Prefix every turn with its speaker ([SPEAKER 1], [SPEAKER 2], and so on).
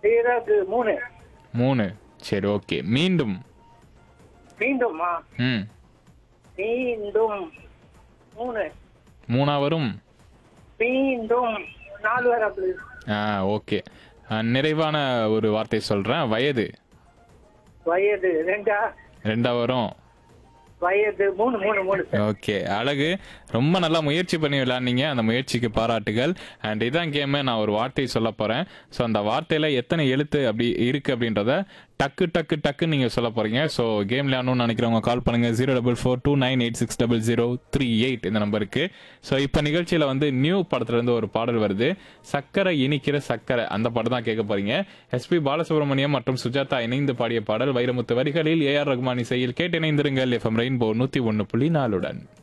[SPEAKER 1] பிறகு மூணு
[SPEAKER 2] மூணு சரி ஓகே மீண்டும்
[SPEAKER 1] மீண்டுமா
[SPEAKER 2] ம்
[SPEAKER 1] மீண்டும் மூணு
[SPEAKER 2] மூணா வரும்
[SPEAKER 1] மீண்டும் நாலு வர please.
[SPEAKER 2] ஆ ஓகே ஆ, நிறைவான ஒரு வார்த்தை சொல்றேன் வயது
[SPEAKER 1] வயது ரெண்டா
[SPEAKER 2] ரெண்டா வரும்
[SPEAKER 1] வயது மூணு மூணு மூணு சார்
[SPEAKER 2] ஓகே அழகு ரொம்ப நல்லா முயற்சி பண்ணி விளையாடுனீங்க அந்த முயற்சிக்கு பாராட்டுகள் அண்ட் இதான் கேமு நான் ஒரு வார்த்தை சொல்ல போறேன் ஸோ அந்த வார்த்தையில எத்தனை எழுத்து அப்படி இருக்கு அப்படின்றத டக்கு டக்கு டக்கு நீங்க சொல்ல போறீங்க ஸோ கேம் விளையாடணும்னு நினைக்கிறவங்க கால் பண்ணுங்க zero double four two nine eight six double zero three eight இந்த நம்பருக்கு ஸோ இப்போ நிகழ்ச்சியில வந்து நியூ படத்துல இருந்து ஒரு பாடல் வருது சக்கரை இனிக்கிற சக்கரை அந்த பாடம் தான் கேட்க போறீங்க எஸ்பி பாலசுப்ரமணியம் மற்றும் சுஜாதா இணைந்து பாடிய பாடல் வைரமுத்து வரிகளில் ஏஆர் ரகுமான் இசையில் கேட்டு இணைந்திருங்கள் எஃப்எம் ரெயின்போ நூத்தி ஒன்னு புள்ளி நாலுடன்